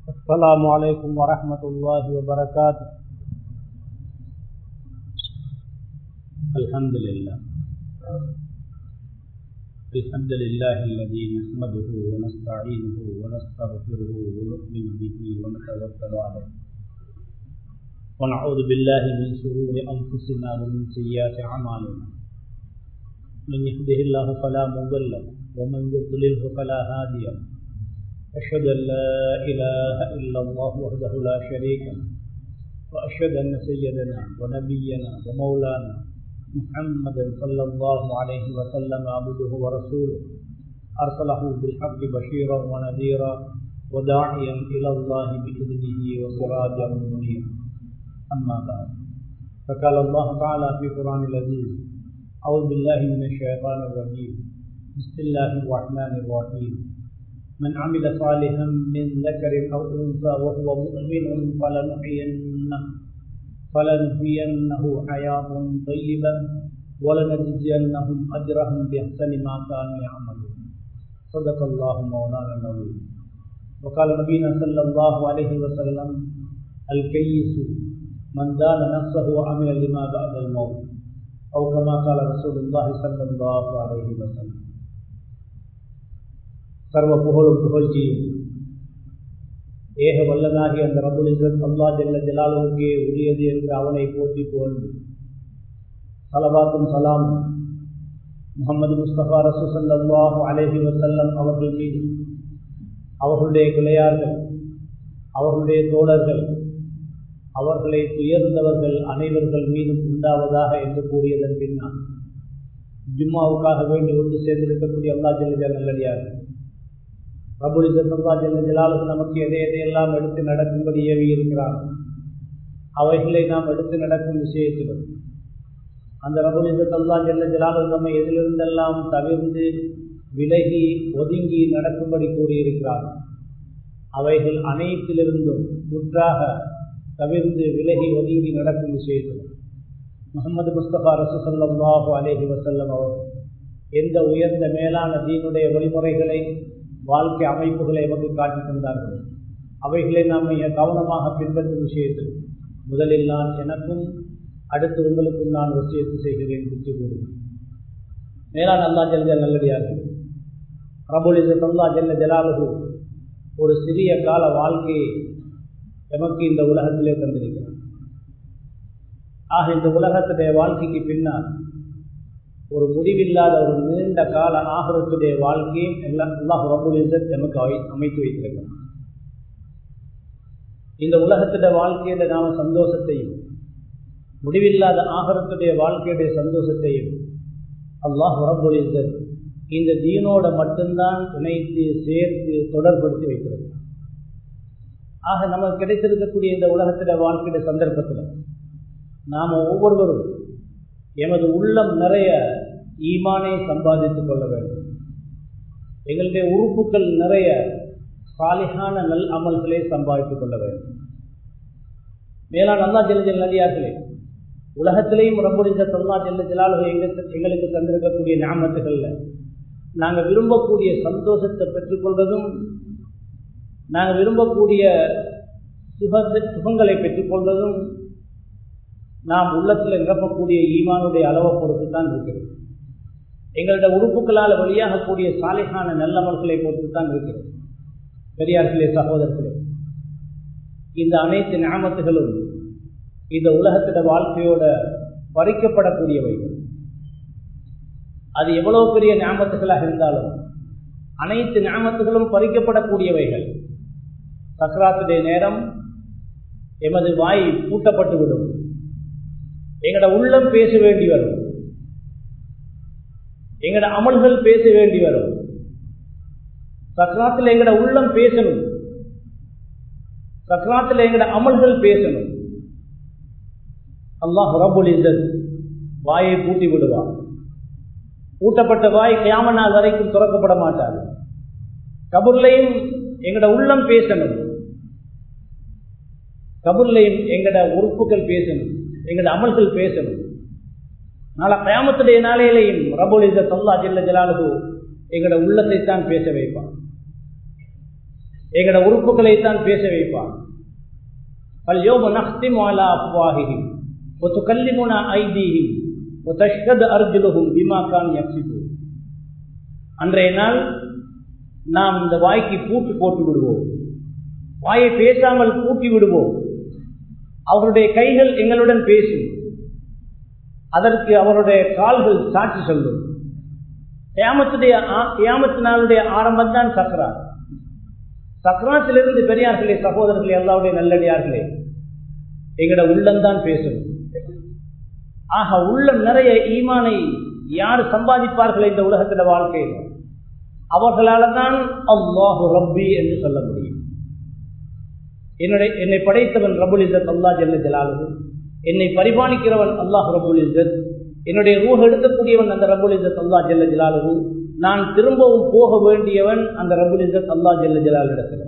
السلام عليكم ورحمة الله وبركاته الحمد لله الحمد لله الذي نحمده ونستعينه ونستغفره ونؤمن به ونتوكل عليه ونعوذ بالله من شرور أنفسنا ومن سيئات أعمالنا من يهده الله فلا مضل له ومن يضلله فلا هادي له أشهد أن لا إله إلا الله وحده لا شريك له وأشهد أن سيدنا ونبينا ومولانا محمدا صلى الله عليه وسلم عبده ورسوله أرسله بالحق بشيرا ونذيرا وداعيا إلى الله بإذنه وسراجا منيرا أما بعد فقال الله تعالى في قرآن العزيز أعوذ بالله من الشيطان الرجيم بسم الله الرحمن الرحيم من عمل صالحا من ذكر أو أنثى وهو مؤمن فلنحيينه فلنحيينه حياة طيبة ولنجزينهم أجرهم بأحسن ما كانوا يعملون صدق الله مولانا العظيم وقال نبينا صلى الله عليه وسلم الكيس من دان نفسه وعمل لما بعد الموت أو كما قال رسول الله صلى الله عليه وسلم சர்வ புகழும் புகழ்ச்சியும் ஏக வல்லனாகி அந்த ரபுல் இசத் அல்லா ஜல்ல ஜலாலுக்கே உரியது என்று அவனை போற்றி புகழ்ந்து சலபாத்தும் சலாம் முகமது முஸ்தபா ரசூசல்லாஹு அலேஹி வசல்லம் அவர்கள் மீது அவர்களுடைய கிளையார்கள் அவர்களுடைய தோழர்கள் அவர்களை துயர்ந்தவர்கள் அனைவர்கள் மீதும் உண்டாவதாக என்று கூறியதன் பின்னால் ஜும்மாவுக்காக வேண்டி ஒன்று சேர்ந்திருக்கக்கூடிய அல்லா ஜல்ல நல்லடியார்கள் பிரபுலிசல்லா ஜல்ல ஜலாலுக்கு நமக்கு எதை எதையெல்லாம் எடுத்து நடக்கும்படி ஏவி இருக்கிறார் அவைகளை நாம் எடுத்து நடக்கும் விஷயத்திலும் அந்த ரபுலிசல்லா ஜல்ல ஜலாலு நம்மை எதிலிருந்தெல்லாம் தவிர்ந்து விலகி ஒதுங்கி நடக்கும்படி கூறியிருக்கிறார் அவைகள் அனைத்திலிருந்தும் முற்றாக தவிர்ந்து விலகி ஒதுங்கி நடக்கும் விஷயத்தில் முகமது முஸ்தபா ரசூசல்லாஹு அலேஹி வசல்லம் அவர் எந்த உயர்ந்த மேலான தீனுடைய வழிமுறைகளை வாழ்க்கை அமைப்புகளை எமக்கு காட்டி தந்தார்கள் அவைகளை நாம் கவனமாக பின்பற்றும் விஷயத்தில் முதலில் நான் எனக்கும் அடுத்து உங்களுக்கும் நான் விஷயத்து செய்கிறேன் புத்தி கூறுவேன் மேலான அல்லா ஜல்ஜ நல்லடியார்கள் பிரபுலிச சொல்லா ஜல்ல ஜலாலுகு ஒரு சிறிய கால வாழ்க்கையை எமக்கு இந்த உலகத்திலே தந்திருக்கிறார் ஆக இந்த உலகத்துடைய வாழ்க்கைக்கு பின்னால் ஒரு முடிவில்லாத ஒரு நீண்ட கால ஆகரத்துடைய வாழ்க்கையும் எல்லாம் அல்லாஹ் ரபுல் இசத் நமக்கு அமைத்து வைத்திருக்கிறார் இந்த உலகத்துடைய வாழ்க்கையில நாம சந்தோஷத்தையும் முடிவில்லாத ஆகரத்துடைய வாழ்க்கையுடைய சந்தோஷத்தையும் அல்லாஹ் ரபுல் இசத் இந்த தீனோட மட்டும்தான் இணைத்து சேர்த்து தொடர்படுத்தி வைத்திருக்கிறார் ஆக நமக்கு கிடைத்திருக்கக்கூடிய இந்த உலகத்தில வாழ்க்கையுடைய சந்தர்ப்பத்தில் நாம் ஒவ்வொருவரும் எமது உள்ளம் நிறைய ஈமானை சம்பாதித்துக் கொள்ள வேண்டும் எங்களுடைய உறுப்புகள் நிறைய சாலிகான நல் அமல்களை சம்பாதித்துக் கொள்ள வேண்டும் மேலான அல்லா ஜெல்லஜல் நதியார்களே உலகத்திலேயும் ரம்புடித்த சொல்லா ஜெல்ல ஜலாலுகள் எங்களுக்கு எங்களுக்கு தந்திருக்கக்கூடிய ஞாபகத்துகளில் நாங்கள் விரும்பக்கூடிய சந்தோஷத்தை பெற்றுக்கொள்வதும் நாங்கள் விரும்பக்கூடிய சுக சுகங்களை பெற்றுக்கொள்வதும் நாம் உள்ளத்தில் நிரப்பக்கூடிய ஈமானுடைய அளவை பொறுத்து தான் இருக்கிறது எங்களுடைய உறுப்புகளால் வெளியாகக்கூடிய சாலைகான நல்லமல்களை பொறுத்து தான் இருக்கிறது பெரியார்களே சகோதரர்களே இந்த அனைத்து ஞாபகத்துகளும் இந்த உலகத்திட வாழ்க்கையோட பறிக்கப்படக்கூடியவைகள் அது எவ்வளவு பெரிய ஞாபகத்துகளாக இருந்தாலும் அனைத்து ஞாபகத்துகளும் பறிக்கப்படக்கூடியவைகள் சக்கராத்துடைய நேரம் எமது வாய் பூட்டப்பட்டுவிடும் எங்கட உள்ளம் பேச வேண்டி வரும் எங்கட அமல்கள் பேச வேண்டி வரும் சக்ராத்தில் எங்கட உள்ளம் பேசணும் சக்ராத்தில் எங்கட அமல்கள் பேசணும் அல்லாஹ் ரபுல் இசத் வாயை பூட்டி விடுவான் பூட்டப்பட்ட வாய் கியாம நாள் வரைக்கும் திறக்கப்பட மாட்டாது கபூர்லையும் எங்கட உள்ளம் பேசணும் கபூர்லையும் எங்கட உறுப்புகள் பேசணும் எங்கட அமல்கள் பேசணும் நாளை கயாமத்துடைய நாளையிலையும் ரபுல் இசத் அல்லா ஜில்ல ஜலாலுகு எங்கட உள்ளத்தை தான் பேச வைப்பான் எங்கட உறுப்புகளை தான் பேச வைப்பான் فاليوم نختم على افواههم وتكلمنا ايديهم وتشهد ارجلهم بما كانوا يكسبون அன்றைய நாள் நாம் இந்த வாய்க்கு பூட்டு போட்டு விடுவோம் வாயை பேசாமல் பூட்டி விடுவோம் அவருடைய கைகள் எங்களுடன் பேசும் அதற்கு அவருடைய கால்கள் சாட்சி சொல்லும் ஏமத்துடைய ஏமத்து நாளுடைய ஆரம்பம் தான் சக்கரா சக்கராத்திலிருந்து பெரியார்களே சகோதரர்களே எல்லாருடைய நல்லடியார்களே எங்கட உள்ளம்தான் பேசணும் ஆக உள்ளம் நிறைய ஈமானை யார் சம்பாதிப்பார்கள் இந்த உலகத்தில வாழ்க்கையில் அவர்களால தான் அல்லாஹு ரப்பி என்று சொல்ல முடியும் என்னுடைய என்னை படைத்தவன் ரபுல் இசத் அல்லா ஜல்ல ஜலாலு என்னை பரிபாலிக்கிறவன் அல்லாஹ் ரபுல் இசத் என்னுடைய ரூஹ் எடுக்கக்கூடியவன் அந்த ரபுல் இசத் அல்லா ஜல்ல ஜலாலு நான் திரும்பவும் போக வேண்டியவன் அந்த ரபுல் இசத் அல்லா ஜல்ல ஜலால் இடத்துல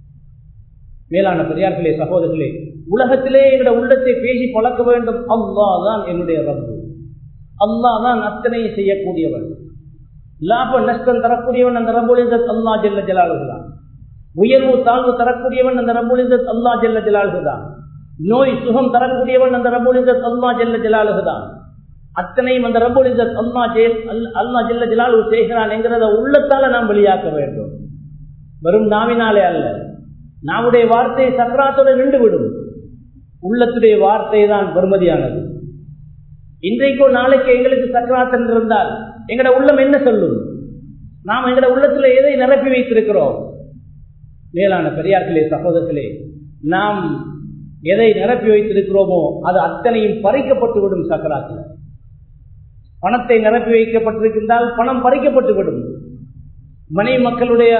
மேலான பெரியார்களே சகோதரர்களே உலகத்திலே என்னுடைய உள்ளத்தை பேசி பழக்க வேண்டும் அல்லா தான் என்னுடைய ரப்பு அல்லா தான் அத்தனை செய்யக்கூடியவன் லாப நஷ்டம் தரக்கூடியவன் அந்த ரபுல் இசத் அல்லா ஜல்ல ஜலாலுதான் உயர்வு தாழ்வு தரக்கூடியவன் அந்த ரபுலிசத் அல்லா ஜெல்ல ஜலாலுதான் நோய் சுகம் தரக்கூடியவன் அந்த ரபுலிசத் அல்லா ஜெல்ல ஜலாலுதான் அத்தனையும் அந்த ரபுலிசத் அல்லா ஜெல் அல்லா ஜெல்ல ஜலாலு செய்கிறான் என்கிறத உள்ளத்தால நாம் வெளியாக்க வேண்டும் வெறும் நாவினாலே அல்ல நாவுடைய வார்த்தை சக்கராத்தோட நின்று விடும் உள்ளத்துடைய வார்த்தை தான் பெருமதியானது இன்றைக்கோ நாளைக்கு எங்களுக்கு சக்கராத்தன் இருந்தால் எங்கட உள்ளம் என்ன சொல்லும் நாம் எங்கட உள்ளத்துல எதை நிரப்பி வைத்திருக்கிறோம் மேலான பெரியார்களே சகோதரர்களே நாம் எதை நிரப்பி வைத்திருக்கிறோமோ அது அத்தனையும் பறிக்கப்பட்டு விடும் சக்கராத்தில் பணத்தை நிரப்பி வைக்கப்பட்டிருக்கின்றால் பணம் பறிக்கப்பட்டு விடும் மனைவி மக்களுடைய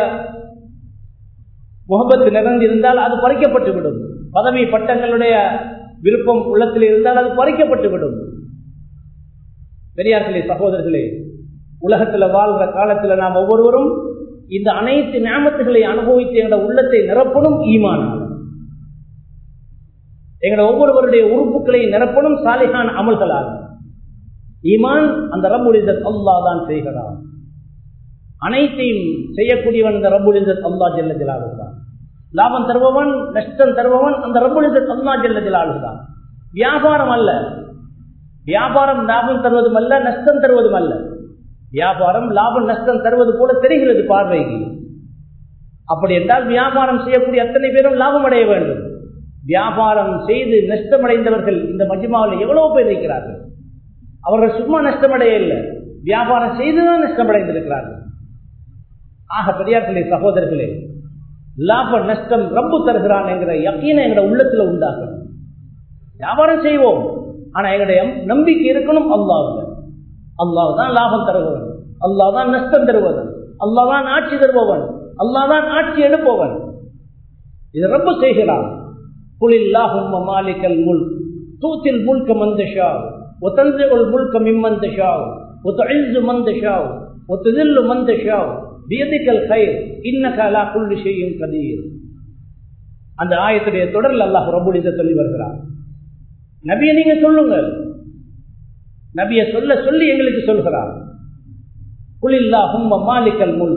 முகபத்து நிறைந்திருந்தால் அது பறிக்கப்பட்டு விடும் பதவி பட்டங்களுடைய விருப்பம் உள்ளத்தில் இருந்தால் அது பறிக்கப்பட்டு விடும் பெரியார்களே சகோதரர்களே உலகத்துல வாழ்கிற காலத்துல நாம் ஒவ்வொருவரும் இந்த அனைத்து ஞாபகத்துகளை அனுபவித்து எங்களோட உள்ளத்தை நிரப்பணும் ஈமானால் எங்களோட ஒவ்வொருவருடைய உறுப்புகளை நிரப்பணும் சாலிகான அமல்களால் ஈமான் அந்த ரபுலிசத் அல்லா தான் செய்கிறான் அனைத்தையும் செய்யக்கூடியவன் அந்த ரபுலிசத் அல்லா ஜெல்ல ஜலாலுதான் லாபம் தருபவன் நஷ்டம் தருபவன் அந்த ரபுலிசத் அல்லா ஜெல்ல ஜலாலுதான் வியாபாரம் அல்ல வியாபாரம் லாபம் தருவதும் அல்ல நஷ்டம் தருவதும் அல்ல வியாபாரம் லாபம் நஷ்டம் தருவது போல தெரிகிறது பார்வைக்கு அப்படி என்றால் வியாபாரம் செய்யக்கூடிய அத்தனை பேரும் லாபம் அடைய வேண்டும் வியாபாரம் செய்து நஷ்டமடைந்தவர்கள் இந்த மஜ்மாவில் எவ்வளவு பேர் இருக்கிறார்கள் அவர்கள் சும்மா நஷ்டமடைய இல்லை வியாபாரம் செய்துதான் நஷ்டமடைந்திருக்கிறார்கள் ஆக பெரியார்களே சகோதரர்களே லாப நஷ்டம் ரப்பு தருகிறான் என்கிற யக்கீனை எங்கட உள்ளத்துல உண்டாகும் வியாபாரம் செய்வோம் ஆனா எங்களுடைய நம்பிக்கை இருக்கணும் அல்லாவுல அல்லாஹ் தான் லாபம் தருபவன் அல்லாஹ் தான் நஷ்டம் தருவதன் அல்லாஹ் தான் ஆட்சி தருபவன் அல்லாஹ் தான் ஆட்சி எடுப்பவன் இது ரொம்ப செய்கிறான் குலில்லாஹும் மாலிக்கல் முல் தூத்தில் முல்க மந்தஷா وتنزع الملك ممن تشاء وتعز من تشاء وتذل من تشاء بيدك الخير انك على كل شيء قدير அந்த ஆயத்துடைய தொடரில் அல்லாஹ் ரபுல் சொல்லி வருகிறார் நபியை நீங்க சொல்லுங்கள் நபிய சொல்ல சொல்லி எங்களுக்கு சொல்கிறார் குலில்லா ஹும்ம மாலிக்கல் முல்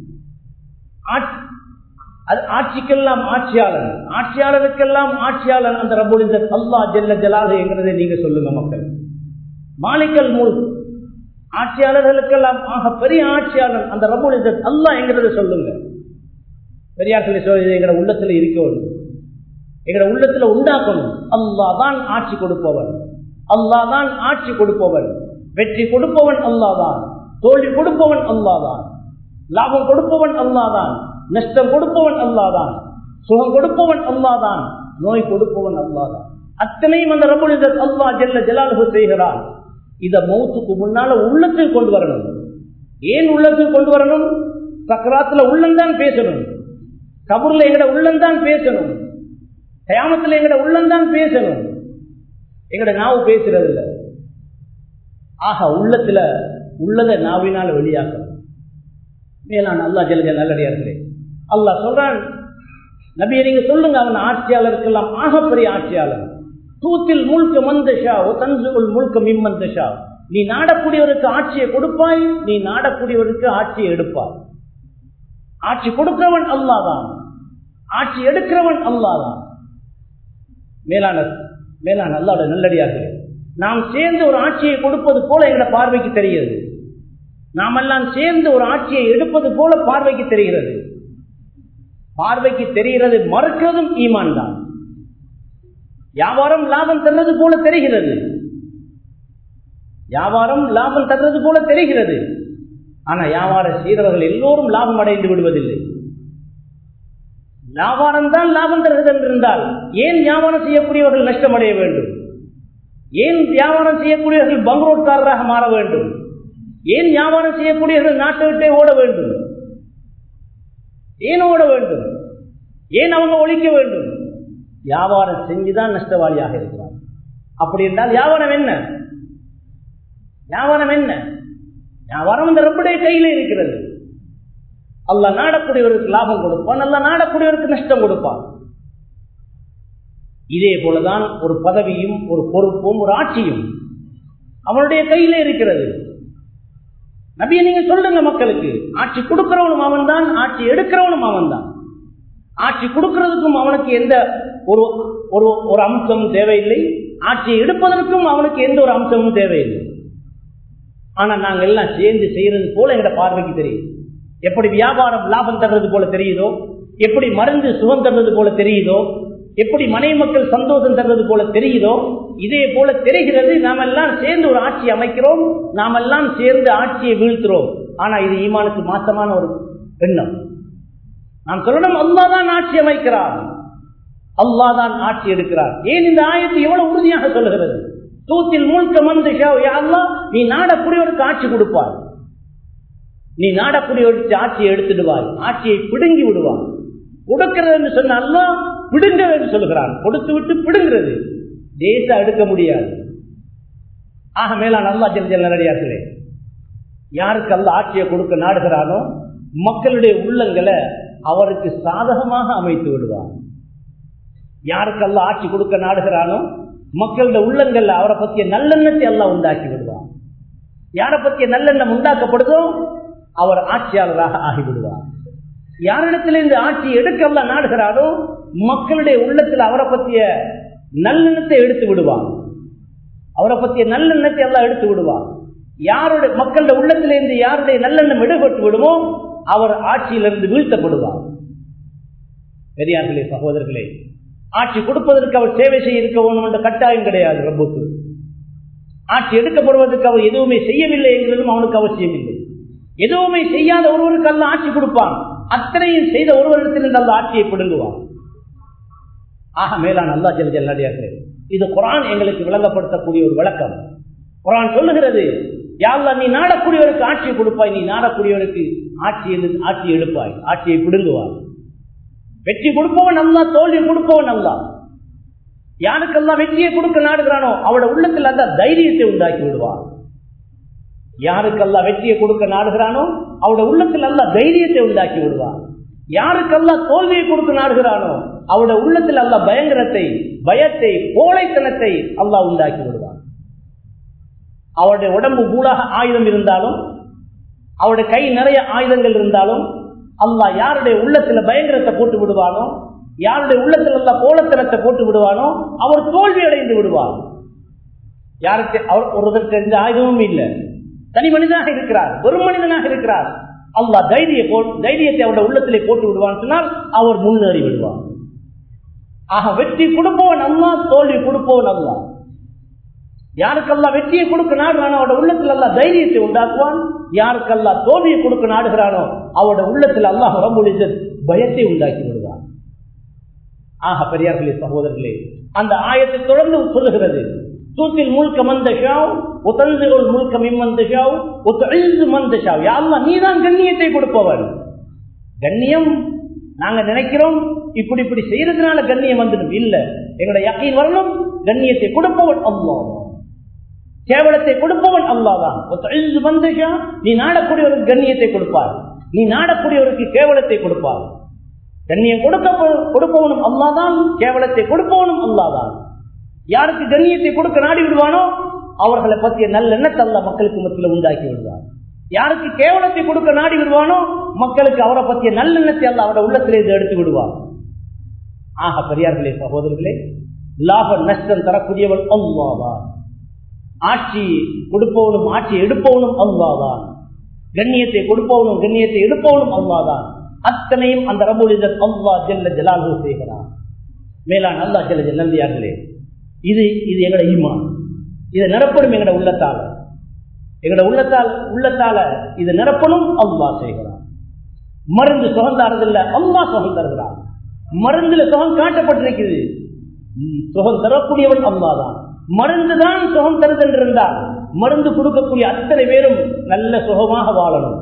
ஆட்சிக்கெல்லாம் ஆட்சியாளன் ஆட்சியாளருக்கெல்லாம் ஆட்சியாளன் அந்த ரபுலிந்த அல்லா ஜெல்ல ஜலாது என்கிறதை நீங்க சொல்லுங்க மக்கள் மாலிக்கல் முல் ஆட்சியாளர்களுக்கெல்லாம் ஆக பெரிய ஆட்சியாளன் அந்த ரபுலிந்த அல்லா என்கிறத சொல்லுங்க பெரியார்களை சொல்ல எங்களோட உள்ளத்துல இருக்கணும் எங்களோட உள்ளத்துல உண்டாக்கணும் அல்லா தான் ஆட்சி கொடுப்பவன் அல்லாதான் ஆட்சி கொடுப்பவன் வெற்றி கொடுப்பவன் அல்லாதான் தோல்வி கொடுப்பவன் அல்லாதான் லாபம் கொடுப்பவன் அல்லாதான் நஷ்டம் கொடுப்பவன் அல்லாதான் சுகம் கொடுப்பவன் அல்லாதான் நோய் கொடுப்பவன் அல்லாதான் அத்தனையும் அந்த ரபுலித அல்லா ஜெல்ல ஜலாலுகு செய்கிறான் இத மௌத்துக்கு முன்னால உள்ளத்தில் கொண்டு வரணும் ஏன் உள்ளத்தில் கொண்டு வரணும் சக்கராத்துல உள்ளந்தான் பேசணும் கபூர்ல எங்கட உள்ளந்தான் பேசணும் கயாமத்துல எங்கட உள்ளந்தான் பேசணும் எங்கட நாவு பேசுறது இல்ல ஆக உள்ளத்துல உள்ளதை நாவினால வெளியாக்கணும் மேலான அல்லா ஜெல்ஜ நல்லடியார்களே அல்லாஹ் சொல்றான் நபியை நீங்க சொல்லுங்க அவன் ஆட்சியாளருக்கெல்லாம் ஆகப்பெரிய ஆட்சியாளர் தூத்தில் முழுக்க மந்தஷா ஓ தன்சுகுல் முழுக்க மிம்மந்தஷா நீ நாடக்கூடியவருக்கு ஆட்சியை கொடுப்பாய் நீ நாடக்கூடியவருக்கு ஆட்சியை எடுப்பாய் ஆட்சி கொடுக்கிறவன் அல்லாதான் ஆட்சி எடுக்கிறவன் அல்லாதான் மேலான மேலான அல்லாட நல்லடியாக நாம் சேர்ந்து ஒரு ஆட்சியை கொடுப்பது போல எங்களோட பார்வைக்கு தெரிகிறது நாமெல்லாம் சேர்ந்து ஒரு ஆட்சியை எடுப்பது போல பார்வைக்கு தெரிகிறது பார்வைக்கு தெரிகிறது மறுக்கிறதும் ஈமான் தான் வியாபாரம் லாபம் தர்றது போல தெரிகிறது வியாபாரம் லாபம் தர்றது போல தெரிகிறது ஆனா வியாபார செய்தவர்கள் எல்லோரும் லாபம் அடைந்து விடுவதில்லை வியாபாரம் தான் லாபம் தருகிறது என்றிருந்தால் ஏன் வியாபாரம் செய்யக்கூடியவர்கள் நஷ்டம் அடைய வேண்டும் ஏன் வியாபாரம் செய்யக்கூடியவர்கள் பங்கரோட்காரராக மாற வேண்டும் ஏன் வியாபாரம் செய்யக்கூடியவர்கள் நாட்டை விட்டே ஓட வேண்டும் ஏன் ஓட வேண்டும் ஏன் அவங்க ஒழிக்க வேண்டும் வியாபாரம் செஞ்சுதான் நஷ்டவாளியாக இருக்கிறார் அப்படி என்றால் வியாபாரம் என்ன வியாபாரம் என்ன வியாபாரம் இந்த ரப்புடைய கையில இருக்கிறது அல்ல நாடக்கூடியவருக்கு லாபம் கொடுப்பான் அல்ல நாடக்கூடியவருக்கு நஷ்டம் கொடுப்பான் இதே போலதான் ஒரு பதவியும் ஒரு பொறுப்பும் ஒரு ஆட்சியும் அவனுடைய கையில இருக்கிறது நபியை நீங்க சொல்லுங்க மக்களுக்கு ஆட்சி கொடுக்கிறவனும் அவன் தான் ஆட்சி எடுக்கிறவனும் அவன் தான் ஆட்சி கொடுக்கிறதுக்கும் அவனுக்கு எந்த ஒரு ஒரு ஒரு அம்சமும் தேவையில்லை ஆட்சியை எடுப்பதற்கும் அவனுக்கு எந்த ஒரு அம்சமும் தேவையில்லை ஆனா நாங்க எல்லாம் சேர்ந்து செய்யறது போல எங்க பார்வைக்கு தெரியும் எப்படி வியாபாரம் லாபம் தர்றது போல தெரியுதோ எப்படி மருந்து சுகம் தர்றது போல தெரியுதோ எப்படி மனை மக்கள் சந்தோஷம் தர்றது போல தெரியுதோ இதே போல தெரிகிறது நாம் எல்லாம் சேர்ந்து ஒரு ஆட்சி அமைக்கிறோம் நாம் எல்லாம் சேர்ந்து ஆட்சியை வீழ்த்துறோம் ஆனா இது ஈமானுக்கு மாற்றமான ஒரு எண்ணம் நாம் சொல்லணும் அல்லாதான் ஆட்சி அமைக்கிறார் அல்லாதான் ஆட்சி எடுக்கிறார் ஏன் இந்த ஆயத்து எவ்வளவு உறுதியாக சொல்லுகிறது தூத்தில் மூழ்க மந்து நீ நாடக்கூடியவருக்கு ஆட்சி கொடுப்பார் நீ நாடக்கூடியவருக்கு ஆட்சியை எடுத்துடுவாய் ஆட்சியை பிடுங்கி விடுவார் கொடுக்கிறது என்று சொன்ன பிடுங்க என்று சொல்லுகிறான் கொடுத்து விட்டு பிடுங்கிறது தேச எடுக்க முடியாது ஆக மேலான அல்லா ஜெல் ஜெல் நல்லடியார்களே யாருக்கு அல்ல ஆட்சியை கொடுக்க நாடுகிறானோ மக்களுடைய உள்ளங்களை அவருக்கு சாதகமாக அமைத்து விடுவார் யாருக்கு அல்ல ஆட்சி கொடுக்க நாடுகிறானோ மக்களுடைய உள்ளங்கள்ல அவரை பற்றிய நல்லெண்ணத்தை எல்லாம் உண்டாக்கி விடுவார் யாரை பற்றிய நல்லெண்ணம் உண்டாக்கப்படுதோ அவர் ஆட்சியாளராக ஆகிவிடுவார் யாரிடத்தில் இந்த ஆட்சி எடுக்கல்ல நாடுகிறாரோ மக்களுடைய உள்ளத்தில் அவரை பற்றிய நல்லெண்ணத்தை எடுத்து விடுவார் அவரை பற்றிய நல்லெண்ணத்தை எல்லாம் எடுத்து விடுவார் யாருடைய மக்களுடைய உள்ளத்திலிருந்து யாருடைய நல்லெண்ணம் எடுபட்டு விடுமோ அவர் ஆட்சியிலிருந்து வீழ்த்தப்படுவார் பெரியார்களே சகோதரர்களே ஆட்சி கொடுப்பதற்கு அவர் சேவை செய்ய இருக்க வேண்டும் என்ற கட்டாயம் கிடையாது ரப்புக்கு ஆட்சி எடுக்கப்படுவதற்கு அவர் எதுவுமே செய்யவில்லை என்கிறதும் அவனுக்கு அவசியம் இல்லை எதுவுமே செய்யாத ஒருவருக்கு அல்ல ஆட்சி கொடுப்பான் அத்தனையும் செய்த ஒருவரிடத்திலிருந்து அல்ல ஆட்சியை பிடுங்குவான் ஆக மேலான அல்லா ஜல் ஜல்லடியார்களே இது குரான் எங்களுக்கு விளங்கப்படுத்தக்கூடிய ஒரு விளக்கம் குரான் சொல்லுகிறது யாழ்லா நீ நாடக்கூடியவருக்கு ஆட்சியை கொடுப்பாய் நீ நாடக்கூடியவருக்கு ஆட்சி ஆட்சி எடுப்பாய் ஆட்சியை பிடுங்குவாய் வெற்றி கொடுப்பவன் அல்லா தோல்வி கொடுப்பவன் அல்லா யாருக்கெல்லாம் வெற்றியை கொடுக்க நாடுகிறானோ அவட உள்ளத்தில் அந்த தைரியத்தை உண்டாக்கி விடுவான் யாருக்கெல்லாம் வெற்றியை கொடுக்க நாடுகிறானோ அவட உள்ளத்தில் அல்ல தைரியத்தை உண்டாக்கி விடுவான் யாருக்கெல்லாம் தோல்வியை கொடுக்க நாடுகிறானோ அவட உள்ளத்தில் அல்ல பயங்கரத்தை பயத்தை கோழைத்தனத்தை அல்லா உண்டாக்கி விடுவான் அவருடைய உடம்பு கூடாக ஆயுதம் இருந்தாலும் அவருடைய கை நிறைய ஆயுதங்கள் இருந்தாலும் அல்லா யாருடைய உள்ளத்துல பயங்கரத்தை போட்டு விடுவானோ யாருடைய உள்ளத்தில் அல்ல கோலத்தனத்தை போட்டு விடுவானோ அவர் தோல்வி அடைந்து விடுவார் யாருக்கு அவர் ஒருவர் தெரிஞ்ச ஆயுதமும் இல்லை தனி மனிதனாக இருக்கிறார் ஒரு மனிதனாக இருக்கிறார் அல்லா தைரிய தைரியத்தை அவருடைய உள்ளத்திலே போட்டு விடுவான் சொன்னால் அவர் முன்னேறி விடுவார் ஆக வெற்றி கொடுப்பவன் அல்லா தோல்வி கொடுப்பவன் அல்லா யாருக்கெல்லாம் வெற்றியை கொடுக்க நாடுறானோ அவருடைய உள்ளத்தில் அல்லா தைரியத்தை உண்டாக்குவான் யாருக்கெல்லாம் தோல்வியை கொடுக்க நாடுகிறானோ அவருடைய உள்ளத்தில் அல்லாஹ் ரம்புலிசன் பயத்தை உண்டாக்கி விடுவான் ஆக பெரியார்களே சகோதரர்களே அந்த ஆயத்தை தொடர்ந்து சொல்லுகிறது தூத்தில் முழுக்க மந்தஷாவ் உத்தந்துகள் முழுக்க மிம்மந்தஷாவ் உத்தழிந்து மந்தஷாவ் யாருலாம் நீதான் கண்ணியத்தை கொடுப்பவன் கண்ணியம் நாங்க நினைக்கிறோம் இப்படி இப்படி செய்யறதுனால கண்ணியம் வந்துடும் இல்ல எங்களுடைய யக்கையின் வரணும் கண்ணியத்தை கொடுப்பவன் அல்லா கேவலத்தை கொடுப்பவன் அல்லாதான் மந்தஷா நீ நாடக்கூடியவருக்கு கண்ணியத்தை கொடுப்பார் நீ நாடக்கூடியவருக்கு கேவலத்தை கொடுப்பார் கண்ணியம் கொடுக்க கொடுப்பவனும் அல்லாதான் கேவலத்தை கொடுப்பவனும் அல்லாதான் யாருக்கு கண்ணியத்தை கொடுக்க நாடி விடுவானோ அவர்களை பற்றிய நல்ல எண்ணத்தை அல்ல மக்களுக்கு மத்தியில் உண்டாக்கி விடுவார் யாருக்கு கேவலத்தை கொடுக்க நாடி விடுவானோ மக்களுக்கு அவரை பற்றிய நல்லெண்ணத்தை அல்ல அவருடைய உள்ளத்திலே எடுத்து விடுவார் ஆக பெரியார்களே சகோதரர்களே லாப நஷ்டம் தரக்கூடியவன் அல்லாதான் ஆட்சி கொடுப்பவனும் ஆட்சி எடுப்பவனும் அல்லாதான் கண்ணியத்தை கொடுப்பவனும் கண்ணியத்தை எடுப்பவனும் அல்லாதான் அத்தனையும் அந்த ரபுலிதன் அல்லா ஜெல்ல ஜலாலு செய்கிறான் மேலான அல்லா ஜெல்ல நம்பியார்களே இது இது எங்கட ஈமான் இதை நிரப்படும் எங்கட உள்ளத்தால எங்கட உள்ளத்தால் உள்ளத்தால இது நிரப்பணும் அல்லா செய்கிறான் மருந்து சுகந்தாரதில்ல அல்லா சுகம் தருகிறான் மருந்துல சுகம் காட்டப்பட்டிருக்கிறது சுகம் தரக்கூடியவன் அல்லாதான் மருந்து தான் சுகம் தருதென்றிருந்தால் மருந்து கொடுக்கக்கூடிய அத்தனை பேரும் நல்ல சுகமாக வாழணும்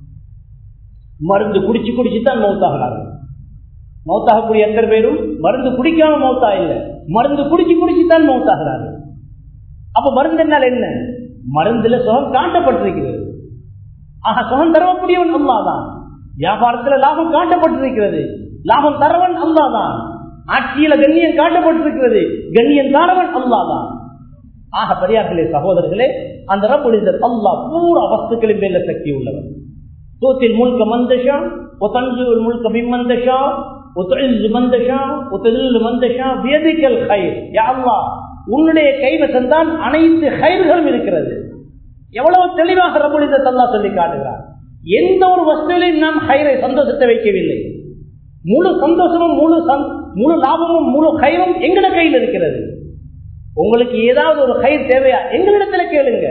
மருந்து குடிச்சு குடிச்சு தான் மௌத்தாகிறார்கள் மௌத்தாகக்கூடிய எத்தனை பேரும் மருந்து குடிக்காம மௌத்தா இல்லை மருந்து குடிச்சு குடிச்சு தான் மௌத்தாகிறார்கள் அப்ப மருந்து என்னால் என்ன மருந்துல சுகம் காட்டப்பட்டிருக்கிறது ஆக சுகம் தரக்கூடியவன் அல்லாதான் வியாபாரத்துல லாபம் காட்டப்பட்டிருக்கிறது லாபம் தரவன் அல்லாதான் ஆட்சியில கண்ணியம் காட்டப்பட்டிருக்கிறது கண்ணியம் தாரவன் அல்லாதான் ஆக பெரியார்களே சகோதரர்களே அந்த ரப்புலிசர் அல்லா பூரா வஸ்துக்களின் மேல சக்தி உள்ளவன் தூத்தில் முழுக்க மந்தஷா ஒத்தஞ்சு முழுக்க மிம்மந்தஷா ஒத்தழில் மந்தஷா ஒத்தழில் மந்தஷா வேதிக்கல் கயிர் யாழ்லா உன்னுடைய கைவசம் தான் அனைத்து கயிர்களும் இருக்கிறது எவ்வளவு தெளிவாக ரபுலிசத் அல்லா சொல்லி காட்டுகிறார் எந்த ஒரு வஸ்துவிலையும் நாம் கயிறை சந்தோஷத்தை வைக்கவில்லை முழு சந்தோஷமும் முழு முழு லாபமும் முழு கயிறும் எங்கட கையில் இருக்கிறது உங்களுக்கு ஏதாவது ஒரு கயிறு தேவையா எங்களிடத்துல கேளுங்க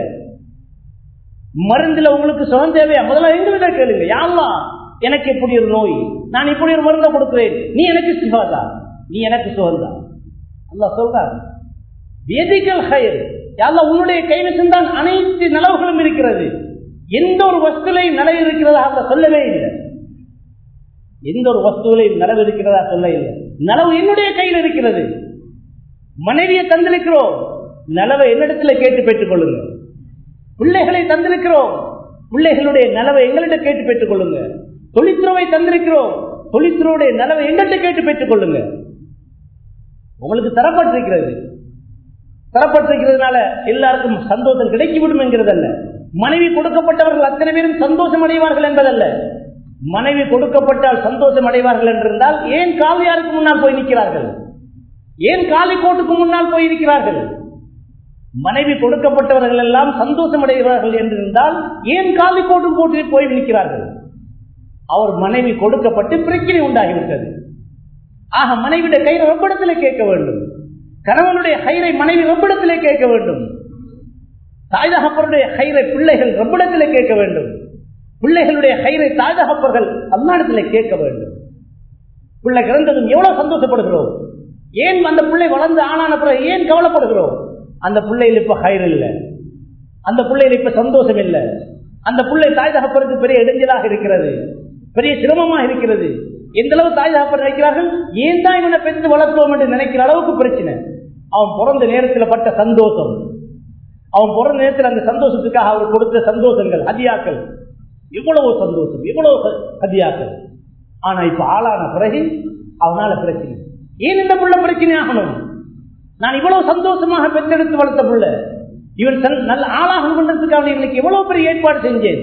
மருந்துல உங்களுக்கு சுகம் தேவையா முதல்ல எங்களிட கேளுங்க யாருலா எனக்கு இப்படி ஒரு நோய் நான் இப்படி ஒரு மருந்தை கொடுக்கிறேன் நீ எனக்கு சிவாதா நீ எனக்கு சுகந்தா அல்லா சொல்றாரு வேதிகள் கயிறு யாருலா உன்னுடைய கைவசம் தான் அனைத்து நலவுகளும் இருக்கிறது எந்த ஒரு வஸ்துலையும் நிலை இருக்கிறதா அல்ல சொல்லவே இல்லை எந்த ஒரு வஸ்துவிலையும் நலவு இருக்கிறதா சொல்ல இல்லை நலவு என்னுடைய கையில் இருக்கிறது மனைவியை தந்திருக்கிறோம் நலவை என்னிடத்துல கேட்டு பெற்றுக் கொள்ளுங்க பிள்ளைகளை தந்திருக்கிறோம் பிள்ளைகளுடைய நலவை எங்கள்கிட்ட கேட்டு பெற்றுக் கொள்ளுங்க தொழிற்துறவை தந்திருக்கிறோம் தொழிற்துறவுடைய நலவை எங்கள்கிட்ட கேட்டு பெற்றுக் கொள்ளுங்க உங்களுக்கு தரப்பட்டிருக்கிறது தரப்பட்டிருக்கிறதுனால எல்லாருக்கும் சந்தோஷம் கிடைக்கிவிடும் என்கிறது அல்ல மனைவி கொடுக்கப்பட்டவர்கள் அத்தனை பேரும் சந்தோஷம் அடைவார்கள் என்பதல்ல மனைவி கொடுக்கப்பட்டால் சந்தோஷம் அடைவார்கள் என்றிருந்தால் ஏன் காவியாருக்கு முன்னால் போய் நிற்கிறார்கள் ஏன் காலி கோட்டுக்கு முன்னால் போய் இருக்கிறார்கள் மனைவி கொடுக்கப்பட்டவர்கள் எல்லாம் சந்தோஷம் அடைகிறார்கள் என்றிருந்தால் ஏன் காலி கோட்டு போட்டு போய் நிற்கிறார்கள் அவர் மனைவி கொடுக்கப்பட்டு பிரச்சனை உண்டாகிவிட்டது ஆக மனைவிയുടെ கை ரொப்பிடத்திலே கேட்க வேண்டும் கணவனுடைய கயிறை மனைவி ரொப்பிடத்திலே கேட்க வேண்டும் தாய்தகப்பருடைய கயிறை பிள்ளைகள் ரொப்பிடத்திலே கேட்க வேண்டும் பிள்ளைகளுடைய கயிறை தாய்தகப்பர்கள் அல்லாடத்திலே கேட்க வேண்டும் பிள்ளை கிடந்ததும் எவ்வளவு சந்தோஷப்படுகிறோம் ஏன் அந்த பிள்ளை வளர்ந்து ஆனான பிறகு ஏன் கவலைப்படுகிறோம் அந்த பிள்ளையில் இப்ப கயிறு இல்லை அந்த பிள்ளையில் இப்ப சந்தோஷம் இல்லை அந்த பிள்ளை தாய் தகப்பருக்கு பெரிய இடைஞ்சலாக இருக்கிறது பெரிய சிரமமாக இருக்கிறது எந்த அளவு தாய் தகப்பர் நினைக்கிறார்கள் ஏன் தான் இவனை பெற்று வளர்த்தோம் என்று நினைக்கிற அளவுக்கு பிரச்சனை அவன் பிறந்த நேரத்தில் பட்ட சந்தோஷம் அவன் பிறந்த நேரத்தில் அந்த சந்தோஷத்துக்காக அவர் கொடுத்த சந்தோஷங்கள் ஹதியாக்கள் இவ்வளவு சந்தோஷம் இவ்வளவு ஹதியாக்கள் ஆனா இப்ப ஆளான பிறகு அவனால பிரச்சனை ஏன் இந்த புள்ள பிரச்சனை ஆகணும் நான் இவ்வளவு சந்தோஷமாக பெற்றெடுத்து வளர்த்த புள்ள இவன் நல்ல ஆளாகும் கொண்டதுக்காக இன்னைக்கு எவ்வளவு பெரிய ஏற்பாடு செஞ்சேன்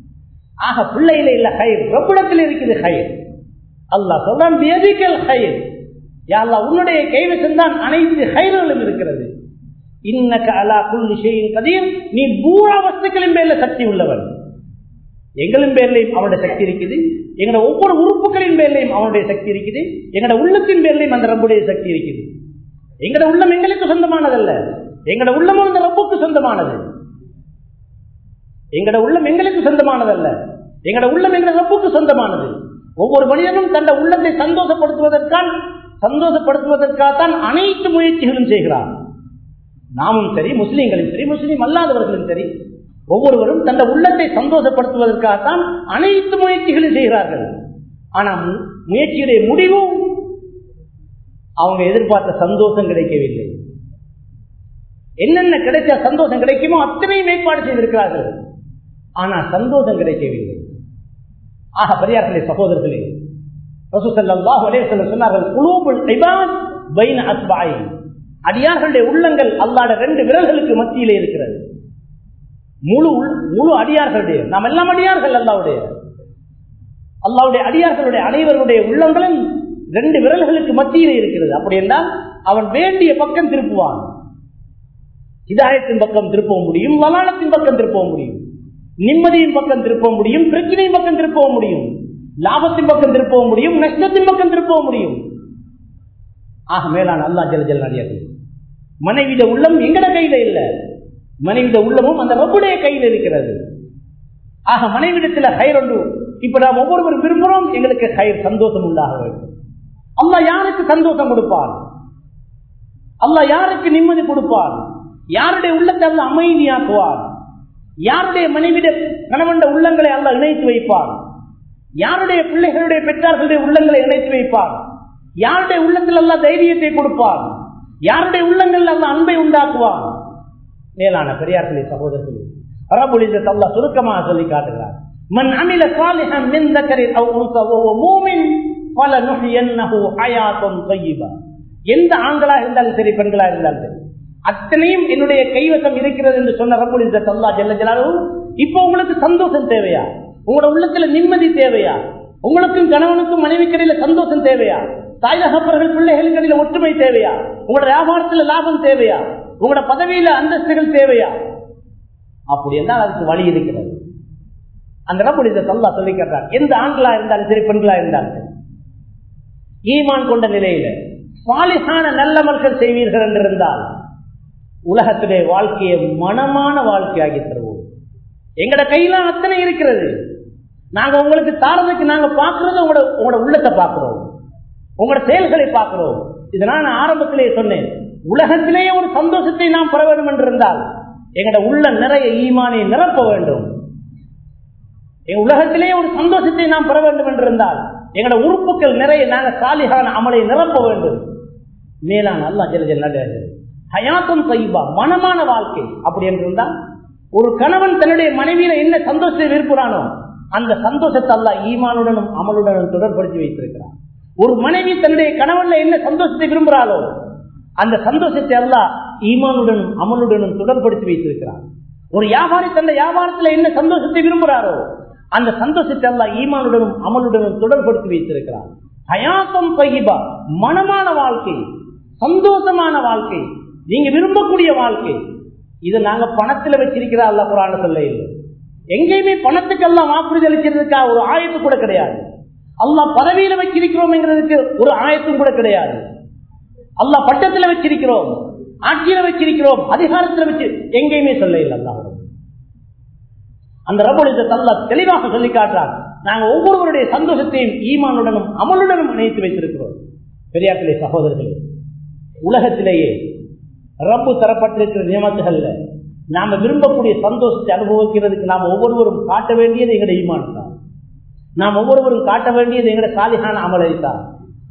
ஆக பிள்ளையில இல்ல ஹயர் ரொப்பிடத்தில் இருக்குது ஹயர் அல்லா சொல்றான் வேதிக்கல் ஹயர் யாழ்லா உன்னுடைய கைவசம் தான் அனைத்து ஹயர்களும் இருக்கிறது இன்னக்க அலா குல்லி ஷெயின் கதையும் நீ பூரா வஸ்துக்களின் பேர்ல சக்தி உள்ளவன் எங்களின் பேர்லையும் அவனுடைய சக்தி இருக்குது எங்களோட ஒவ்வொரு உறுப்புகளின் பேர்லையும் அவனுடைய சக்தி இருக்குது எங்களோட உள்ளத்தின் பேர்லையும் அந்த ரப்புடைய சக்தி இருக்குது எங்களோட உள்ளம் எங்களுக்கு சொந்தமானதல்ல எங்களோட உள்ளமும் அந்த ரப்புக்கு சொந்தமானது எங்களோட உள்ளம் எங்களுக்கு சொந்தமானதல்ல எங்களோட உள்ளம் எங்களோட ரப்புக்கு சொந்தமானது ஒவ்வொரு மனிதனும் தந்த உள்ளத்தை சந்தோஷப்படுத்துவதற்கான் சந்தோஷப்படுத்துவதற்காகத்தான் அனைத்து முயற்சிகளும் செய்கிறார் நாமும் சரி முஸ்லீம்களும் சரி முஸ்லீம் அல்லாதவர்களும் சரி ஒவ்வொருவரும் தந்த உள்ளத்தை சந்தோஷப்படுத்துவதற்காகத்தான் அனைத்து முயற்சிகளும் செய்கிறார்கள் ஆனா முயற்சியுடைய முடிவும் அவங்க எதிர்பார்த்த சந்தோஷம் கிடைக்கவில்லை என்னென்ன கிடைச்ச சந்தோஷம் கிடைக்குமோ அத்தனையும் ஏற்பாடு செய்திருக்கிறார்கள் ஆனா சந்தோஷம் கிடைக்கவில்லை ஆக பெரியார்களே சகோதரர்களே சொன்னார்கள் அடியார்களுடைய உள்ளங்கள் அல்லாட ரெண்டு விரல்களுக்கு மத்தியிலே இருக்கிறது முழு முழு அடியார்களுடைய நாம் எல்லாம் அடியார்கள் அல்லாவுடைய அல்லாவுடைய அடியார்களுடைய அனைவருடைய உள்ளங்களும் ரெண்டு விரல்களுக்கு மத்தியில் இருக்கிறது அப்படி என்றால் அவன் வேண்டிய பக்கம் திருப்புவான் இதாயத்தின் பக்கம் திருப்ப முடியும் வலாளத்தின் பக்கம் திருப்ப முடியும் நிம்மதியின் பக்கம் திருப்ப முடியும் பிரச்சனையின் பக்கம் திருப்ப முடியும் லாபத்தின் பக்கம் திருப்ப முடியும் நஷ்டத்தின் பக்கம் திருப்ப முடியும் ஆக மேலான அல்லா ஜல ஜல் நடிகார்கள் மனைவிட உள்ளம் எங்கட கையில இல்ல மனைவிட உள்ளமும் அந்த ரப்புடைய கையில் இருக்கிறது ஆக மனைவிடத்துல கயிறு ஒன்று இப்ப நாம் ஒவ்வொருவரும் விரும்புகிறோம் எங்களுக்கு கயிறு சந்தோஷம் உண்டாக வேண்டும் அல்லா யாருக்கு சந்தோஷம் கொடுப்பான் அல்லா யாருக்கு நிம்மதி கொடுப்பான் யாருடைய உள்ளத்தை அல்ல அமைதியாக்குவான் யாருடைய மனைவிட கணவன் உள்ளங்களை அல்ல இணைத்து வைப்பான் யாருடைய பிள்ளைகளுடைய பெற்றார்களுடைய உள்ளங்களை இணைத்து வைப்பான் யாருடைய உள்ளத்தில் அல்ல தைரியத்தை கொடுப்பான் யாருடைய உள்ளங்கள் அல்ல அன்பை உண்டாக்குவான் மேலான பெரியார்களே சகோதரர்களே அரபுலித அல்லா சுருக்கமாக சொல்லி காட்டுகிறார் மன் அமில சாலிஹன் மின் தக்கரில் அவ் உன்சா வஹுவ மூமின் ஃபலனுஹ்யன்னஹு ஹயாத்தன் தய்யிபா எந்த ஆண்களா இருந்தாலும் சரி பெண்களா இருந்தாலும் சரி அத்தனையும் என்னுடைய கைவசம் இருக்கிறது என்று சொன்ன ரபுலித அல்லா ஜல்ல ஜலாலும் இப்போ உங்களுக்கு சந்தோஷம் தேவையா உங்களோட உள்ளத்துல நிம்மதி தேவையா உங்களுக்கும் கணவனுக்கும் மனைவிக்கடையில சந்தோஷம் தேவையா தாய் தகப்பர்கள் பிள்ளைகளுக்கு இடையில ஒற்றுமை தேவையா உங்களோட வியாபாரத்துல லாபம் தேவையா உங்களோட பதவியில அந்தஸ்துகள் தேவையா அப்படி என்றால் அதுக்கு வழி இருக்கிறது அந்த ரப்புடைய தல்லா சொல்லி கேட்டார் எந்த ஆண்களா இருந்தாலும் சரி பெண்களா இருந்தாலும் சரி ஈமான் கொண்ட நிலையில சாலிசான நல்லமல்கள் செய்வீர்கள் என்றிருந்தால் உலகத்துடைய வாழ்க்கையை மனமான வாழ்க்கையாகி தருவோம் எங்கட கையில அத்தனை இருக்கிறது நாங்க உங்களுக்கு தாரதுக்கு நாங்க பாக்குறது உங்களோட உங்களோட உள்ளத்தை பார்க்கிறோம் உங்களோட செயல்களை பார்க்கிறோம் இதனால் நான் ஆரம்பத்திலே சொன்னேன் உலகத்திலேயே ஒரு சந்தோஷத்தை நாம் பெற வேண்டும் என்றிருந்தால் எங்கட உள்ள நிறைய ஈமானை நிரப்ப வேண்டும் எங்க உலகத்திலேயே ஒரு சந்தோஷத்தை நாம் பெற வேண்டும் என்றிருந்தால் எங்கட உறுப்புகள் நிறைய நாங்க சாலிகான அமலை நிரப்ப வேண்டும் மேலான அல்லா ஜெல ஜெல் ஹயாத்தம் தைபா மனமான வாழ்க்கை அப்படி என்றிருந்தால் ஒரு கணவன் தன்னுடைய மனைவியில என்ன சந்தோஷத்தை விரும்புகிறானோ அந்த சந்தோஷத்தை அல்லா ஈமானுடனும் அமலுடனும் தொடர்படுத்தி வைத்திருக்கிறான் ஒரு மனைவி தன்னுடைய கணவன்ல என்ன சந்தோஷத்தை விரும்புகிறாளோ அந்த சந்தோஷத்தை அல்லா ஈமானுடனும் அமலுடனும் தொடர்படுத்தி வைத்திருக்கிறார் ஒரு வியாபாரி தன்னுடைய வியாபாரத்தில் என்ன சந்தோஷத்தை விரும்புகிறாரோ அந்த சந்தோஷத்தை அல்லா ஈமானுடனும் அமலுடனும் தொடர்படுத்தி வைத்திருக்கிறார் ஹயாத்தம் பகிபா மனமான வாழ்க்கை சந்தோஷமான வாழ்க்கை நீங்க விரும்பக்கூடிய வாழ்க்கை இது நாங்க பணத்துல வச்சிருக்கிறா அல்ல குரான சொல்ல இல்லை எங்கேயுமே பணத்துக்கு எல்லாம் வாக்குறுதி அளிக்கிறதுக்கா ஒரு ஆயத்து கூட கிடையாது அல்லா பதவியில வச்சிருக்கிறோம்ங்கிறதுக்கு ஒரு ஆயத்தும் கூட கிடையாது அல்லா பட்டத்துல வச்சிருக்கிறோம் ஆட்சியில வச்சிருக்கிறோம் அதிகாரத்துல வச்சு எங்கேயுமே சொல்ல இல்லை அல்லா அந்த ரபுடைய தல்லா தெளிவாக சொல்லி காட்டுறார் நாங்க ஒவ்வொருவருடைய சந்தோஷத்தையும் ஈமானுடனும் அமலுடனும் இணைத்து வைத்திருக்கிறோம் பெரியாக்களே சகோதரர்களே உலகத்திலேயே ரப்பு தரப்பட்டிருக்கிற நியமத்துகள்ல நாம விரும்பக்கூடிய சந்தோஷத்தை அனுபவிக்கிறதுக்கு நாம் ஒவ்வொருவரும் காட்ட வேண்டியது எங்களுடைய ஈமான் தான் நாம் ஒவ்வொருவரும் காட்ட வேண்டியது எங்களுடைய சாலிகான அமலை தான்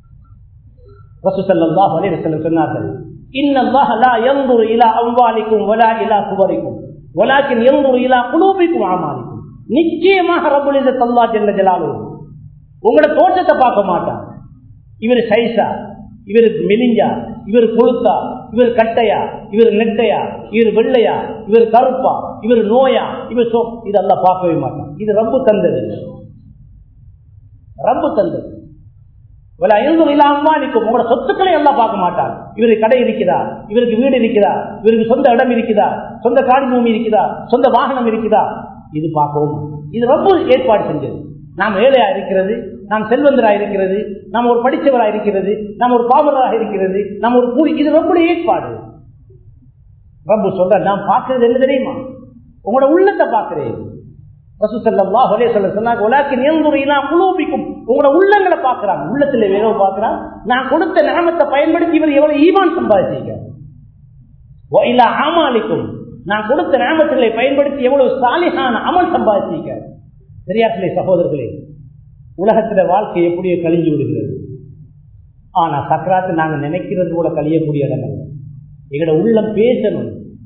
ரசூசல்லாஹ் அலைஹி சொன்னார்கள் இன்னல்லாஹ லா யன்துரு இலா அம்வாலிக்கும் வலா இலா சுவரிக்கும் வலாக்கின் யன்துரு இலா குலூபிக்கும் ஆமாலிக்கும் நிச்சயமாக ரப்புல் இஸ்ஸத் அல்லாஹ் ஜல்ல ஜலாலுஹு உங்களோட தோற்றத்தை பார்க்க மாட்டான் இவர் சைஸா இவர் மெலிஞ்சா இவர் கொழுத்தா இவர் கட்டையா இவர் நெட்டையா இவர் வெள்ளையா இவர் கருப்பா இவர் நோயா இவர் சோ இதெல்லாம் பார்க்கவே மாட்டான் இது ரப்பு தந்தது ரப்பு தந்தது அம்மானிக்கும் உங்களோட சொத்துக்களை எல்லாம் பார்க்க மாட்டான் இவருக்கு கடை இருக்குதா இவருக்கு வீடு இருக்குதா இவருக்கு சொந்த இடம் இருக்குதா சொந்த காடி பூமி இருக்குதா சொந்த வாகனம் இருக்குதா இது பார்க்கவும் இது ரொம்ப ஏற்பாடு செஞ்சது நாம் ஏழையா இருக்கிறது நாம் செல்வந்தராக இருக்கிறது நாம் ஒரு படித்தவராக இருக்கிறது நாம் ஒரு பாவராக இருக்கிறது நாம் ஒரு கூலி இது ரொம்ப ஏற்பாடு ரப்பு சொல்ற நான் பார்க்கறது என்ன தெரியுமா உங்களோட உள்ளத்தை பார்க்கிறேன் உங்களோட உள்ளங்களை பார்க்கிறான் உள்ளத்துல வேற பார்க்கிறான் நான் கொடுத்த நியமத்தை பயன்படுத்தி இவர் எவ்வளவு ஈமான் சம்பாதிச்சிருக்க இல்ல ஆமாலிக்கும் நான் கொடுத்த நியமத்துகளை பயன்படுத்தி எவ்வளவு சாலிகான அமல் சம்பாதிச்சிருக்க சரியாக்களே சகோதரர்களே உலகத்துல வாழ்க்கை எப்படியோ கழிஞ்சு விடுகிறது ஆனா சக்கராத்து நாங்க நினைக்கிறது கூட கழியக்கூடிய இடம் அல்ல எங்களோட உள்ளம் பேசணும்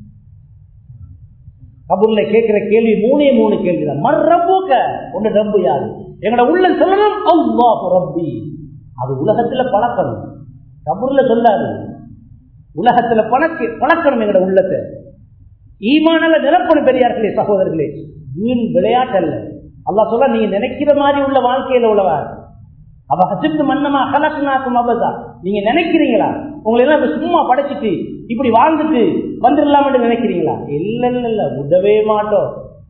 கபூர்ல கேட்கிற கேள்வி மூணே மூணு கேள்வி தான் மர்ரப்போக்க ஒன்று ரப்பு யாரு எங்களோட உள்ள சொல்லணும் அல்லாஹு ரப்பி அது உலகத்துல பழக்கணும் கபூர்ல சொல்லாது உலகத்துல பழக்க பழக்கணும் எங்களோட உள்ளத்தை ஈமானல நிரப்பணும் பெரியார்களே சகோதரர்களே வீண் விளையாட்டு அல்ல அல்லா சொல்ல நீங்க நினைக்கிற மாதிரி உள்ள வாழ்க்கையில உள்ளவர் அப்ப ஹசிப்து மன்னமா அகலக்குனாக்கும் அபதா நீங்க நினைக்கிறீங்களா உங்களை எல்லாம் இப்ப சும்மா படைச்சிட்டு இப்படி வாழ்ந்துட்டு வந்துடலாம்னு நினைக்கிறீங்களா இல்ல இல்ல இல்ல விடவே மாட்டோம்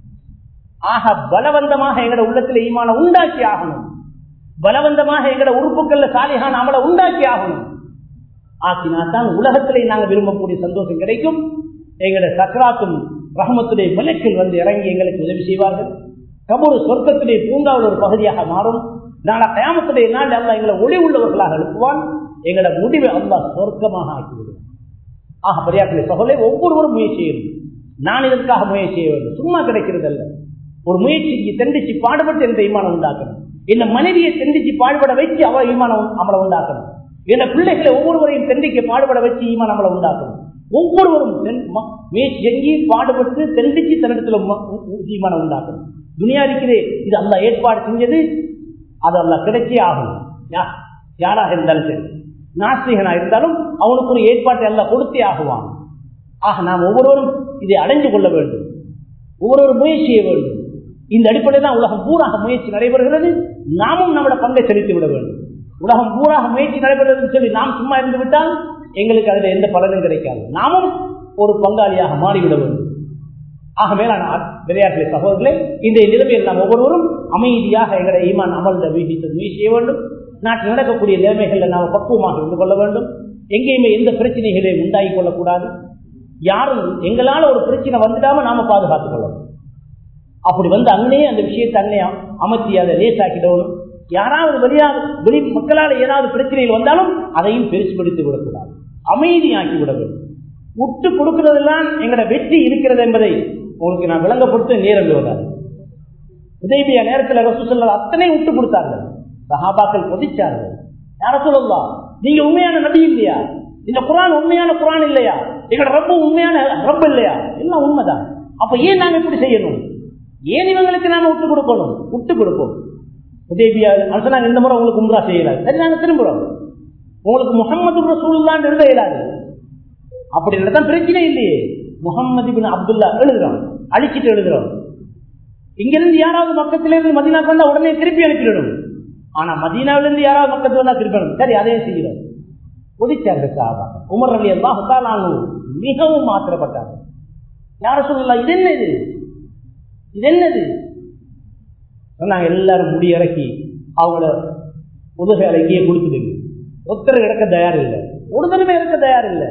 ஆக பலவந்தமாக எங்கட உள்ளத்துல ஈமான உண்டாக்கி ஆகணும் பலவந்தமாக எங்கட உறுப்புகள்ல சாலிகான அமலை உண்டாக்கி ஆகணும் ஆக்கினாத்தான் உலகத்திலே நாங்கள் விரும்பக்கூடிய சந்தோஷம் கிடைக்கும் எங்கட சக்கராத்தும் ரஹமத்துடைய மலக்கில் வந்து இறங்கி எங்களுக்கு உதவி செய்வார்கள் கபூர் சொர்க்கத்துடைய பூங்காவில் ஒரு பகுதியாக மாறும் நாளை கயாமத்துடைய நாள் அல்ல எங்களை ஒளி உள்ளவர்களாக எழுப்புவான் எங்களோட முடிவை அல்லா சொர்க்கமாக ஆக்கிவிடுவான் ஆக பெரியாக்களை சகோலே ஒவ்வொருவரும் முயற்சி செய்யணும் நான் இதற்காக முயற்சி செய்ய வேண்டும் சும்மா கிடைக்கிறது அல்ல ஒரு முயற்சிக்கு தெண்டிச்சு பாடுபட்டு என்ற ஈமானம் உண்டாக்கணும் இந்த மனைவியை தெண்டிச்சு பாடுபட வச்சு அவ ஈமானம் அமலை உண்டாக்கணும் இந்த பிள்ளைகளை ஒவ்வொருவரையும் தெண்டிக்க பாடுபட வச்சு ஈமான் அமலை உண்டாக்கணும் ஒவ்வொருவரும் முயற்சி செஞ்சு பாடுபட்டு தெண்டிச்சு தன்னிடத்துல ஈமானம் உண்டாக்கணும் துனியா இருக்கிறே இது அல்ல ஏற்பாடு செஞ்சது அது அல்ல கிடைச்சே ஆகும் யாராக இருந்தாலும் சரி நாஸ்திகனா இருந்தாலும் அவனுக்கு ஒரு ஏற்பாட்டை அல்ல கொடுத்தே ஆகுவான் ஆக நாம் ஒவ்வொருவரும் இதை அடைந்து கொள்ள வேண்டும் ஒவ்வொரு முயற்சி செய்ய வேண்டும் இந்த அடிப்படையில் தான் உலகம் பூராக முயற்சி நடைபெறுகிறது நாமும் நம்மளோட பங்கை செலுத்தி விட வேண்டும் உலகம் பூராக முயற்சி நடைபெறுகிறது சொல்லி நாம் சும்மா இருந்து விட்டால் எங்களுக்கு அதில் எந்த பலனும் கிடைக்காது நாமும் ஒரு பங்காளியாக மாறிவிட வேண்டும் ஆக மேலான விளையாட்டு சகோதரர்களே இந்த நிலைமையில் நாம் ஒவ்வொருவரும் அமைதியாக எங்களை ஈமான் அமர்ந்த வீட்டு முயற்சி செய்ய வேண்டும் நாட்டில் நடக்கக்கூடிய நிலைமைகளில் நாம் பக்குவமாக இருந்து கொள்ள வேண்டும் எங்கேயுமே எந்த பிரச்சனைகளையும் உண்டாகி கொள்ளக்கூடாது யாரும் எங்களால் ஒரு பிரச்சனை வந்துடாம நாம பாதுகாத்துக் கொள்ளணும் அப்படி வந்து அங்கனே அந்த விஷயத்தை அங்கனே அமர்த்தி அதை லேசாக்கிடணும் யாராவது வெளியாக வெளி மக்களால் ஏதாவது பிரச்சனைகள் வந்தாலும் அதையும் பெருசுபடுத்தி விடக்கூடாது அமைதியாக்கி விட வேண்டும் விட்டு கொடுக்கிறதெல்லாம் எங்களோட வெற்றி இருக்கிறது என்பதை உங்களுக்கு நான் விளங்கப்படுத்த நேரம் வராது உதவியா நேரத்தில் ரசூ சொல்ல அத்தனை விட்டு கொடுத்தார்கள் சஹாபாக்கள் கொதிச்சார்கள் யார சொல்லலாம் நீங்க உண்மையான நபி இல்லையா இந்த குரான் உண்மையான குரான் இல்லையா எங்களோட ரப்பு உண்மையான ரப்பு இல்லையா எல்லாம் உண்மைதான் அப்ப ஏன் நாங்க இப்படி செய்யணும் ஏன் இவங்களுக்கு நாம விட்டு கொடுக்கணும் விட்டு கொடுப்போம் உதேபியா அரசனாங்க இந்த முறை உங்களுக்கு உம்ரா செய்யலாது சரி நாங்க திரும்புறோம் உங்களுக்கு முகமது ரசூல்லான்னு எழுத இயலாது அப்படி தான் பிரச்சனை இல்லையே முகமது பின் அப்துல்லா எழுதுறோம் அழிச்சிட்டு எழுதுறோம் இங்கிருந்து யாராவது பக்கத்துல இருந்து மதினாக்கு வந்தா உடனே திருப்பி அனுப்பிடணும் ஆனா மதீனாவில இருந்து யாராவது பக்கத்துல வந்தா திருப்பி அனுப்பணும் சரி அதையும் செய்கிறோம் ஒதிச்சார்கள் சாபா உமர் அலி அல்லா நானும் மிகவும் மாத்திரப்பட்டார்கள் யார சொல்லலாம் இது என்னது இது என்னது சொன்னாங்க எல்லாரும் முடி இறக்கி அவங்கள முதுகை இறக்கியே கொடுத்துடுங்க ஒருத்தர் இறக்க தயார் இல்லை ஒருத்தருமே இறக்க தயார் இல்லை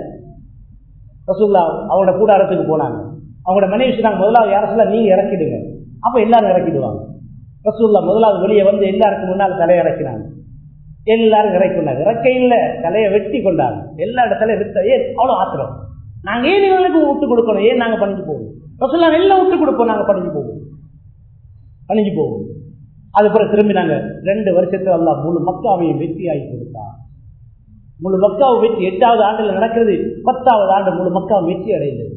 ரசூல்லா அவங்களோட கூடாரத்துக்கு போனாங்க அவங்களோட மனைவி சொன்னாங்க முதலாவது யார சொல்ல நீங்க இறக்கிடுங்க அப்ப எல்லாரும் இறக்கிடுவாங்க ரசூல்லா முதலாவது வெளியே வந்து எல்லாருக்கும் முன்னால் தலையை இறக்கினாங்க எல்லாரும் இறக்கினாங்க இறக்க இல்ல தலையை வெட்டி கொண்டாங்க எல்லா இடத்துல விட்ட ஏன் அவ்வளவு ஆத்திரம் நாங்க ஏன் இவங்களுக்கு விட்டு கொடுக்கணும் ஏன் நாங்க பணிஞ்சு போவோம் ரசூல்லா எல்லாம் விட்டு கொடுப்போம் நாங்க பணிஞ்சு போவோம் பணிஞ்சு போவோம் அது பிறகு திரும்பி நாங்க ரெண்டு வருஷத்துல எல்லாம் முழு மக்காவையும் வெற்றியாகி கொடுத்தா முழு மக்காவை வெற்றி எட்டாவது ஆண்டுல நடக்கிறது பத்தாவது ஆண்டு முழு மக்காவை வெற்றி அடைந்தது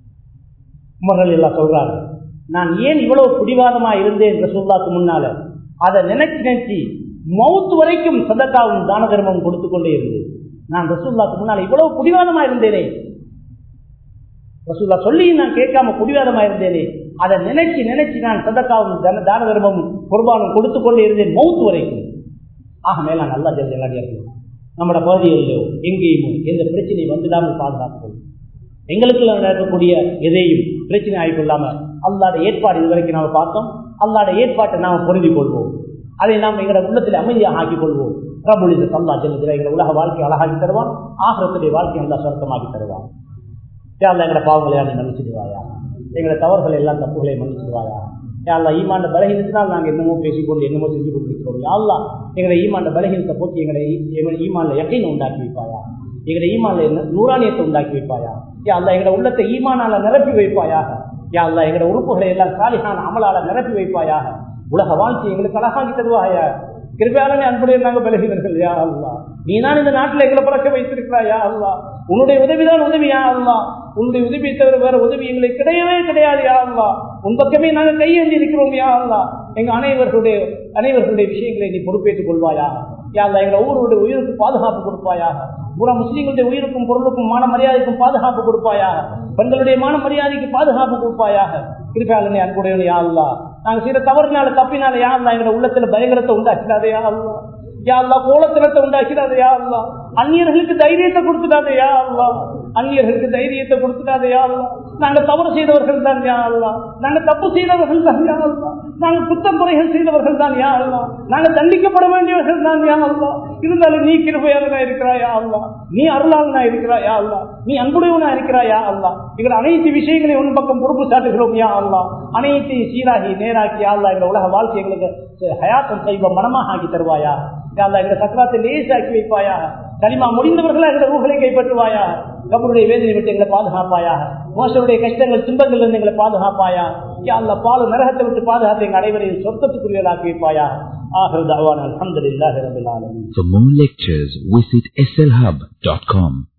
உமர்கள் எல்லாம் சொல்றாங்க நான் ஏன் இவ்வளவு பிடிவாதமா இருந்தேன் ரசூல்லாக்கு முன்னால அதை நினைச்சு நினைச்சு மவுத்து வரைக்கும் சதக்காவும் தான தர்மம் கொடுத்து கொண்டே இருந்தேன் நான் ரசூல்லாக்கு முன்னால இவ்வளவு பிடிவாதமா இருந்தேனே ரசூல்லா சொல்லி நான் கேட்காம பிடிவாதமா இருந்தேனே அதை நினைச்சு நினைச்சு நான் சதக்காவும் தன தான தர்மமும் குர்பானும் கொடுத்து கொண்டே இருந்தேன் மவுத்து வரைக்கும் ஆக மேல நல்லா ஜெல்லாடியார்கள் நம்மளோட பகுதிகளிலோ எங்கேயுமோ எந்த பிரச்சனை வந்துடாமல் பாதுகாத்துக்கொள்ளும் எங்களுக்குள்ள நடக்கக்கூடிய எதையும் பிரச்சனை ஆகிக்கொள்ளாம அல்லாட ஏற்பாடு இதுவரைக்கும் நாம பார்த்தோம் அல்லாட ஏற்பாட்டை நாம பொருந்தி கொள்வோம் அதை நாம் எங்களோட உள்ளத்தில் அமைதியாக ஆக்கிக் கொள்வோம் பிரபுலித சல்லா செல்லுகிற எங்களை உலக வாழ்க்கை அழகாக்கி தருவான் ஆகிரத்துடைய வாழ்க்கை நல்லா சொர்க்கமாக்கி தருவான் யாரில் எங்களை பாவங்களை நீ மன்னிச்சிடுவாயா எங்களை தவறுகளை எல்லாம் தப்புகளை மன்னிச்சிடுவாயா யாழ்லா ஈமாண்ட பலகீனத்தினால் நாங்கள் என்னமோ பேசிக்கொண்டு என்னமோ செஞ்சு கொண்டிருக்கிறோம் யாழ்லா எங்களை ஈமாண்ட பலகீனத்தை போக்கி எங்களை எங்களை ஈமான்ல யக்கீனை உண்டாக்கி வைப்பாயா எங்களை ஈமான்ல நூறானியத்தை உண்டாக்கி வைப்பாயா யா அல்லா எங்களை உள்ளத்தை ஈமானால நிரப்பி வைப்பாயாக யா அல்லா எங்களை உறுப்புகளை எல்லாம் சாலிகான அமலால நிரப்பி வைப்பாயாக உலக வாழ்க்கை எங்களுக்கு அழகாக்கி தருவாயா கிருப்பையாளனே அன்புடைய நாங்கள் பலகீனர்கள் யா அல்லா நீ தான் இந்த நாட்டில் எங்களை பழக்க வைத்திருக்கிறாயா அல்லா உன்னுடைய உதவிதான் உதவியா அல்லா உன்னுடைய உதவியை தவிர வேற உதவி எங்களுக்கு கிடையவே கிடையாது யா அல்லா உன் பக்கமே நாங்கள் கையேந்தி இருக்கிறோம் யா அல்லா எங்க அனைவர்களுடைய அனைவர்களுடைய விஷயங்களை நீ பொறுப்பேற்றுக் கொள்வாயாக யா அல்லா எங்களை ஒவ்வொருடைய உயிருக்கு பாதுகாப்பு கொடுப்பாயாக பூரா முஸ்லீம்களுடைய உயிருக்கும் பொருளுக்கும் மான மரியாதைக்கும் பாதுகாப்பு கொடுப்பாயாக பெண்களுடைய மான மரியாதைக்கு பாதுகாப்பு கொடுப்பாயாக கிருப்பாளனே அன்புடையவனே யா அல்லா நாங்கள் செய்த தவறுனால தப்பினால யா அல்லா எங்களோட உள்ளத்துல பயங்கரத்தை உண்டாக்கினாதே யா அல்லா யா அல்லா கோலத்தினத்தை உண்டாக்கிறாதே யா அல்லா அந்நியர்களுக்கு தைரியத்தை கொடுத்துடாதே யா அல்லா அந்நியர்களுக்கு தைரியத்தை கொடுத்துடாதே யா அல்லா நாங்க தவறு செய்தவர்கள் தான் யா அல்லா நாங்க தப்பு செய்தவர்கள் தான் யா அல்லா நாங்க குத்தம் குறைகள் செய்தவர்கள் தான் யா அல்லா நாங்க தண்டிக்கப்பட வேண்டியவர்கள் தான் யா அல்லா இருந்தாலும் நீ கிருபையாளனா இருக்கிறாயா அல்லா நீ அருளாளனா இருக்கிறாயா அல்லா நீ அன்புடையவனா இருக்கிறாயா அல்லா எங்கள் அனைத்து விஷயங்களையும் உன் பக்கம் பொறுப்பு சாட்டுகிறோம் யா அல்லா அனைத்தையும் சீராகி நேராக்கி அல்லா எங்க உலக வாழ்க்கை எங்களுக்கு ஹயாத்தம் செய்வ மனமாக ஆக்கி தருவாயா யா அல்லா எங்க சக்கராத்தை லேசாக்கி வைப்பாயா கனிமா முடிந்தவர்களா எங்களை ரூகளை கைப்பற்றுவாயா கபருடைய வேதனை விட்டு எங்களை பாதுகாப்பாயா மோசருடைய கஷ்டங்கள் துன்பங்கள் இருந்து எங்களை பாதுகாப்பாயா யா அல்லா பால் நரகத்தை விட்டு பாதுகாத்து எங்கள் அனைவரையும் சொர்க்கத்துக்குரியலாக்கி வைப்பாயா ஆஹிர் தஅவானா அல்ஹம்துலில்லாஹி ரப்பில் ஆலமீன் For more lectures, visit slhub.com.